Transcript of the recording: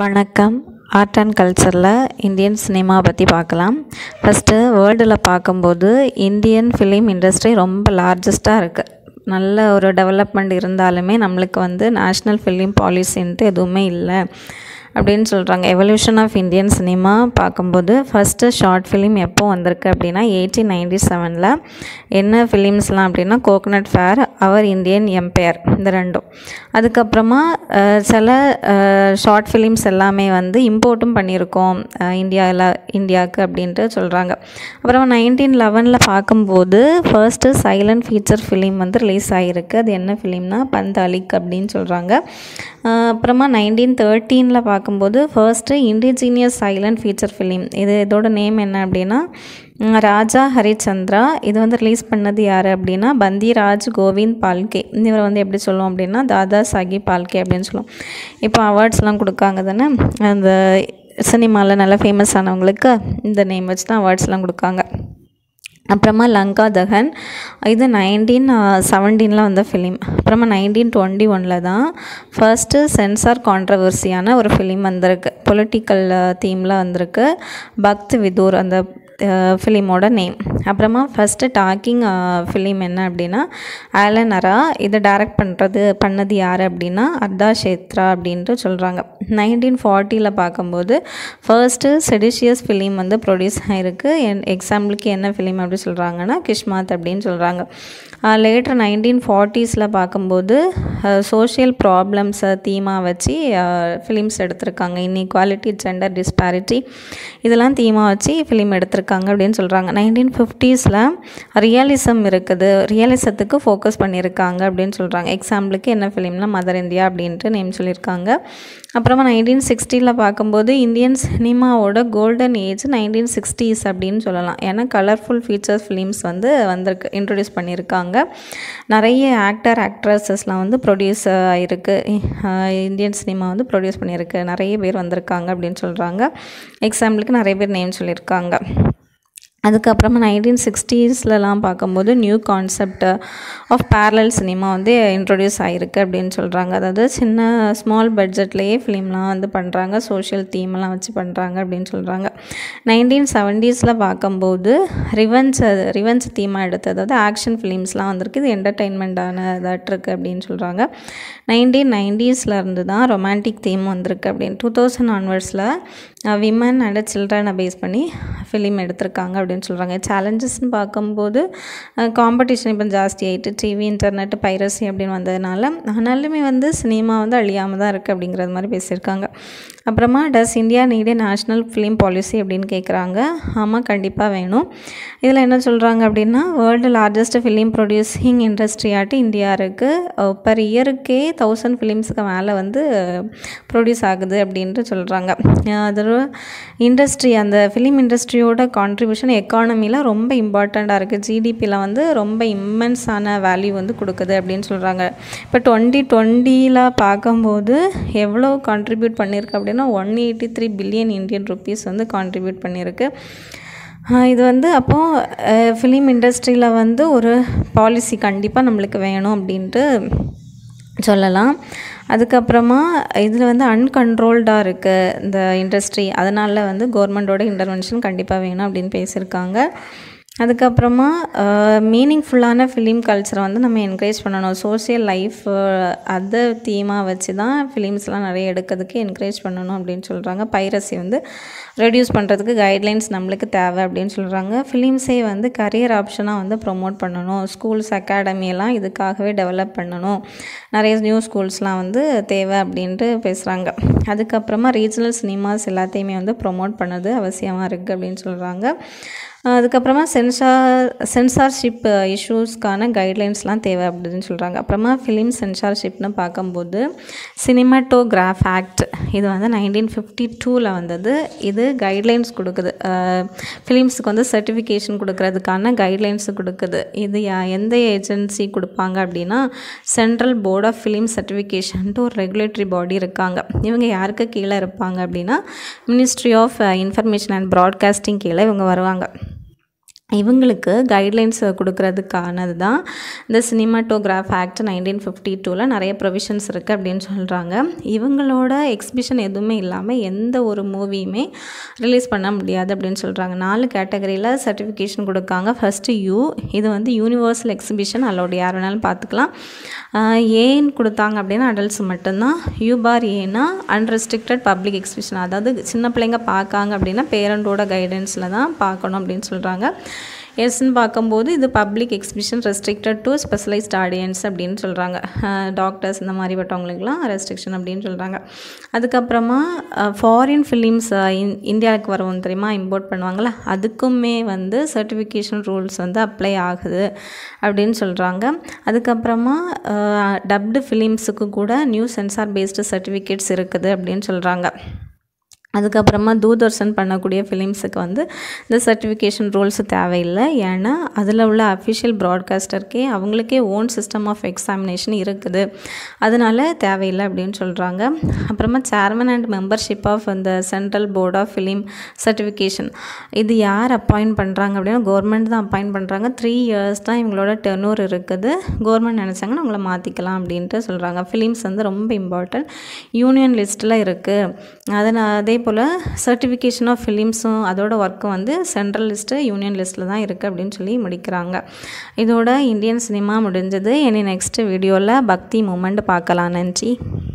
வணக்கம் art and கல்ச்சரில் Indian cinema பற்றி பார்க்கலாம் ஃபஸ்ட்டு வேர்ல்டில் பார்க்கும்போது இந்தியன் ஃபிலிம் இண்டஸ்ட்ரி ரொம்ப லார்ஜஸ்ட்டாக இருக்குது நல்ல ஒரு டெவலப்மெண்ட் இருந்தாலுமே நம்மளுக்கு வந்து நேஷ்னல் ஃபிலிம் பாலிசின்ட்டு எதுவுமே இல்லை அப்படின்னு சொல்கிறாங்க எவல்யூஷன் ஆஃப் இந்தியன் சினிமா பார்க்கும்போது ஃபஸ்ட்டு ஷார்ட் ஃபிலிம் எப்போ வந்திருக்கு அப்படின்னா எயிட்டீன் நைன்டி செவனில் என்ன ஃபிலிம்ஸ்லாம் அப்படின்னா கோகனட் ஃபேர் அவர் இந்தியன் எம்பையர் இந்த ரெண்டும் அதுக்கப்புறமா அஹ், சில ஷார்ட் ஃபிலிம்ஸ் எல்லாமே வந்து இம்போர்ட்டும் பண்ணியிருக்கோம் இந்தியாவில் இந்தியாவுக்கு அப்படின்ட்டு சொல்கிறாங்க அப்புறமா நைன்டீன் லெவனில் பார்க்கும்போது ஃபர்ஸ்ட்டு சைலண்ட் ஃபீச்சர் ஃபிலிம் வந்து ரிலீஸ் ஆகிருக்கு அது என்ன ஃபிலிம்னா பந்தாலிக் அப்படின்னு சொல்கிறாங்க அப்புறமா நைன்டீன் தேர்ட்டீனில் பார்க்கும்போது first indigenous silent feature film இது இதோட நேம் என்ன அப்படின்னா ம், ராஜா ஹரிச்சந்திரா இது வந்து ரிலீஸ் பண்ணது யார் அப்படின்னா பந்திராஜ் கோவிந்த் பால்கே இவர் வந்து எப்படி சொல்லுவோம் அப்படின்னா தாதா சாஹிப் பால்கே அப்படின்னு சொல்லுவோம் இப்போ அவார்ட்ஸ்லாம் கொடுக்காங்க தானே அந்த சினிமாவில் நல்லா ஃபேமஸ் ஆனவங்களுக்கு இந்த நேம் வச்சு தான் அவார்ட்ஸ்லாம் கொடுக்காங்க அப்புறமா லங்கா தகன் இது நைன்டீன் செவன்டீனில் வந்த ஃபிலிம் அப்புறமா நைன்டீன் டுவெண்ட்டி ஒனில் தான் ஃபர்ஸ்ட்டு சென்சார் கான்ட்ரவர்சியான ஒரு ஃபிலிம் வந்திருக்கு பொலிட்டிக்கல் தீமில் வந்திருக்கு பக்த் விதூர் அந்த ஃபிலிமோட நேம் அப்புறமா ஃபஸ்ட்டு டாக்கிங் ஃபிலிம் என்ன அப்படின்னா ஆலன் அரா இதை டைரக்ட் பண்ணுறது பண்ணது யார் அப்படின்னா அர்தா ஷேத்ரா அப்படின்ட்டு சொல்கிறாங்க நைன்டீன் ஃபார்ட்டியில் பார்க்கும்போது ஃபர்ஸ்ட்டு செடிஷியஸ் ஃபிலிம் வந்து ப்ரொடியூஸ் ஆகிருக்கு என் எக்ஸாம்பிளுக்கு என்ன ஃபிலிம் அப்படி சொல்கிறாங்கன்னா கிஷ்மாத் அப்படின்னு சொல்கிறாங்க லேட்டர் நைன்டீன் ஃபார்ட்டிஸில் பார்க்கும்போது சோஷியல் ப்ராப்ளம்ஸை தீமாக வச்சு ஃபிலிம்ஸ் எடுத்திருக்காங்க இன்இக்வாலிட்டி ஜெண்டர் டிஸ்பாரிட்டி இதெல்லாம் தீமாக வச்சு ஃபிலிம் எடுத்திருக்காங்க அப்படின்னு சொல்கிறாங்க நைன்டீன் ஃபிஃப்டீஸில் ரியலிசம் இருக்குது ரியலிசத்துக்கு ஃபோக்கஸ் பண்ணியிருக்காங்க அப்படின்னு சொல்கிறாங்க எக்ஸாம்பிளுக்கு என்ன ஃபிலிம்னா மதர் இந்தியா அப்படின்ட்டு நேம் சொல்லியிருக்காங்க அப்புறமா நைன்டீன் சிக்ஸ்டியில் பார்க்கும்போது இந்தியன் சினிமாவோட கோல்டன் ஏஜ் நைன்டீன் சிக்ஸ்டீஸ் அப்படின்னு சொல்லலாம் ஏன்னா கலர்ஃபுல் ஃபீச்சர்ஸ் ஃபிலிம்ஸ் வந்து வந்திருக்கு இன்ட்ரடியூஸ் பண்ணியிருக்காங்க நிறைய ஆக்டர் ஆக்ட்ரஸஸ்லாம் வந்து ப்ரொடியூஸ் ஆகிருக்கு இந்தியன் சினிமா வந்து ப்ரொடியூஸ் பண்ணியிருக்கு நிறைய பேர் வந்திருக்காங்க அப்படின்னு சொல்கிறாங்க எக்ஸாம்பிளுக்கு நிறைய பேர் நேம் சொல்லியிருக்காங்க அதுக்கப்புறமா நைன்டீன் சிக்ஸ்டீஸ்லலாம் பார்க்கும்போது new concept of parallel cinema வந்து இன்ட்ரொடியூஸ் ஆகிருக்கு அப்படின்னு சொல்கிறாங்க அதாவது சின்ன ஸ்மால் பட்ஜெட்லேயே ஃபிலிம்லாம் வந்து பண்ணுறாங்க சோஷியல் தீம்லாம் வச்சு பண்ணுறாங்க அப்படின்னு சொல்கிறாங்க நைன்டீன் செவன்டீஸில் பார்க்கும்போது ரிவெஞ்ச் ரிவெஞ்ச் தீமாக எடுத்து அதாவது ஆக்ஷன் ஃபிலிம்ஸ்லாம் வந்திருக்கு இது என்டர்டெயின்மெண்ட்டான இதாட்டு இருக்குது அப்படின்னு சொல்கிறாங்க நைன்டீன் நைன்டீஸில் இருந்து தான் ரொமான்டிக் தீம் வந்திருக்கு அப்படின்னு டூ தௌசண்ட் ஆன்வர்ட்ஸில் விமன் அண்ட் சில்ட்ரனை பேஸ் பண்ணி ஃபிலிம் எடுத்திருக்காங்க அப்படின்னு சொல்கிறாங்க சேலஞ்சஸ்னு பார்க்கும்போது காம்படிஷன் இப்போ ஜாஸ்தி ஆகிட்டு டிவி இன்டர்நெட் பைரசி அப்படின்னு வந்ததுனால ஆனாலுமே வந்து சினிமா வந்து அழியாமல் தான் இருக்குது அப்படிங்கிறது மாதிரி பேசியிருக்காங்க அப்புறமா does India need a national film policy அப்படின்னு கேட்குறாங்க ஆமாம் கண்டிப்பாக வேணும் இதில் என்ன சொல்கிறாங்க அப்படின்னா world largest film producing industry at India இருக்குது பர் இயருக்கே தௌசண்ட் ஃபிலிம்ஸுக்கு மேலே வந்து ப்ரொடியூஸ் ஆகுது அப்படின்ட்டு சொல்கிறாங்க அது இண்டஸ்ட்ரி அந்த ஃபிலிம் இண்டஸ்ட்ரியோட கான்ட்ரிபியூஷன் எக்கானமியில் ரொம்ப இம்பார்ட்டண்ட்டாக இருக்குது ஜிடிபியில் வந்து ரொம்ப இம்மென்ஸான வேல்யூ வந்து கொடுக்குது அப்படின்னு சொல்கிறாங்க இப்போ டுவெண்ட்டி டுவெண்ட்டியில் பார்க்கும்போது எவ்வளோ கான்ட்ரிபியூட் பண்ணியிருக்கு அப்படின்னா one eighty three billion Indian rupees வந்து கான்ட்ரிபியூட் பண்ணியிருக்கு ஆஹ் இது வந்து அப்போது ஃபிலிம் இண்டஸ்ட்ரியில் வந்து ஒரு பாலிசி கண்டிப்பாக நம்மளுக்கு வேணும் அப்படின்ட்டு சொல்லலாம் அதுக்கப்புறமா இதில் வந்து அன்கண்ட்ரோல்டாக இருக்குது இந்த இண்டஸ்ட்ரி அதனால் வந்து கவர்மெண்ட்டோட இன்டர்வென்ஷன் கண்டிப்பாக வேணும் அப்படின்னு பேசியிருக்காங்க அதுக்கப்புறமா மீனிங்ஃபுல்லான ஃபிலிம் கல்ச்சரை வந்து நம்ம என்கரேஜ் பண்ணணும் சோஷியல் லைஃப் அதை தீமாக வச்சு தான் ஃபிலிம்ஸ்லாம் நிறைய எடுக்கிறதுக்கு என்கரேஜ் பண்ணணும் அப்படின்னு சொல்கிறாங்க பைரசி வந்து ரெடியூஸ் பண்ணுறதுக்கு கைட்லைன்ஸ் நம்மளுக்கு தேவை அப்படின்னு சொல்கிறாங்க ஃபிலிம்ஸே வந்து கரியர் ஆப்ஷனாக வந்து ப்ரொமோட் பண்ணணும் ஸ்கூல்ஸ் அகாடமியெல்லாம் இதுக்காகவே டெவலப் பண்ணணும் நிறைய நியூ ஸ்கூல்ஸ்லாம் வந்து தேவை அப்படின்ட்டு பேசுகிறாங்க அதுக்கப்புறமா ரீஜனல் சினிமாஸ் எல்லாத்தையுமே வந்து ப்ரொமோட் பண்ணது அவசியமாக இருக்குது அப்படின்னு சொல்கிறாங்க அதுக்கப்புறமா சென்சார் சென்சார்ஷிப் இஷ்யூஸ்க்கான கைட்லைன்ஸ்லாம் தேவை அப்படின்னு சொல்கிறாங்க அப்புறமா ஃபிலிம் சென்சார்ஷிப்னு பார்க்கும்போது சினிமாட்டோகிராஃப் ஆக்ட் இது வந்து நைன்டீன் ஃபிஃப்டி டூவில் வந்தது இது கைட்லைன்ஸ் கொடுக்குது ஃபிலிம்ஸுக்கு வந்து சர்டிஃபிகேஷன் கொடுக்கறதுக்கான கைட்லைன்ஸ் கொடுக்குது இது யா எந்த ஏஜென்சி கொடுப்பாங்க அப்படின்னா சென்ட்ரல் போர்ட் ஆஃப் ஃபிலிம் சர்டிஃபிகேஷன்ட்டு ஒரு ரெகுலேட்டரி பாடி இருக்காங்க இவங்க யாருக்கு கீழே இருப்பாங்க அப்படின்னா ministry of information and broadcasting கீழே இவங்க வருவாங்க இவங்களுக்கு கைட்லைன்ஸ் கொடுக்கறதுக்கானது தான் இந்த சினிமாட்டோகிராஃப் ஆக்ட் நைன்டீன் ஃபிஃப்டி டூவில் நிறைய ப்ரொவிஷன்ஸ் இருக்குது அப்படின்னு சொல்கிறாங்க இவங்களோட எக்ஸிபிஷன் எதுவுமே இல்லாமல் எந்த ஒரு மூவியுமே ரிலீஸ் பண்ண முடியாது அப்படின்னு சொல்கிறாங்க நாலு கேட்டகரியில் சர்டிஃபிகேஷன் கொடுக்காங்க ஃபஸ்ட்டு யூ இது வந்து யூனிவர்சல் எக்ஸிபிஷன் அலோடு யார் வேணாலும் பார்த்துக்கலாம் ஏன்னு கொடுத்தாங்க அப்படின்னா அடல்ட்ஸ் மட்டும்தான் யூ பார் ஏன்னா அன்ரெஸ்ட்ரிக்டட் பப்ளிக் எக்ஸிபிஷன் அதாவது சின்ன பிள்ளைங்க பார்க்காங்க அப்படின்னா பேரண்டோட கைடன்ஸில் தான் பார்க்கணும் அப்படின்னு சொல்கிறாங்க எஸ்ன்னு பார்க்கும்போது இது public exhibition restricted to specialised audience அப்படின்னு சொல்கிறாங்க டாக்டர்ஸ் இந்த மாதிரிப்பட்டவங்களுக்குலாம் ரெஸ்ட்ரிக்ஷன் அப்படின்னு சொல்கிறாங்க அதுக்கப்புறமா ஃபாரின் ஃபிலிம்ஸ் இந்தியாவுக்கு வரவும் தெரியுமா இம்போர்ட் பண்ணுவாங்கள்ல அதுக்குமே வந்து சர்டிஃபிகேஷன் ரூல்ஸ் வந்து அப்ளை ஆகுது அப்படின்னு சொல்கிறாங்க அதுக்கப்புறமா டப்டு ஃபிலிம்ஸுக்கு கூட நியூ சென்சார் பேஸ்டு சர்டிஃபிகேட்ஸ் இருக்குது அப்படின்னு சொல்கிறாங்க அதுக்கப்புறமா தூர்தர்ஷன் பண்ணக்கூடிய ஃபிலிம்ஸுக்கு வந்து இந்த சர்டிஃபிகேஷன் ரூல்ஸ் தேவையில்லை ஏன்னா அதில் உள்ள அஃபிஷியல் ப்ராட்காஸ்டருக்கே அவங்களுக்கே ஓன் சிஸ்டம் ஆஃப் எக்ஸாமினேஷன் இருக்குது அதனால தேவையில்லை அப்படின்னு சொல்கிறாங்க அப்புறமா சேர்மன் அண்ட் மெம்பர்ஷிப் ஆஃப் இந்த central board of film certification இது யார் அப்பாயிண்ட் பண்ணுறாங்க அப்படின்னா கவர்மெண்ட் தான் அப்பாயிண்ட் பண்ணுறாங்க த்ரீ இயர்ஸ் தான் இவங்களோட டெர்னூர் இருக்குது கவர்மெண்ட் நினச்சாங்கன்னா அவங்கள மாற்றிக்கலாம் அப்படின்ட்டு சொல்கிறாங்க ஃபிலிம்ஸ் வந்து ரொம்ப இம்பார்ட்டன்ட் யூனியன் லிஸ்ட்டில் இருக்குது அதனால் அதே போல் சர்டிஃபிகேஷன் ஆஃப் ஃபிலிம்ஸும் அதோட ஒர்க்கும் வந்து சென்ட்ரல் லிஸ்ட்டு யூனியன் லிஸ்ட்டில் தான் இருக்குது அப்படின்னு சொல்லி முடிக்கிறாங்க இதோட இந்தியன் சினிமா முடிஞ்சது இனி நெக்ஸ்ட் வீடியோவில் பக்தி மூமெண்ட் பார்க்கலாம் நன்றி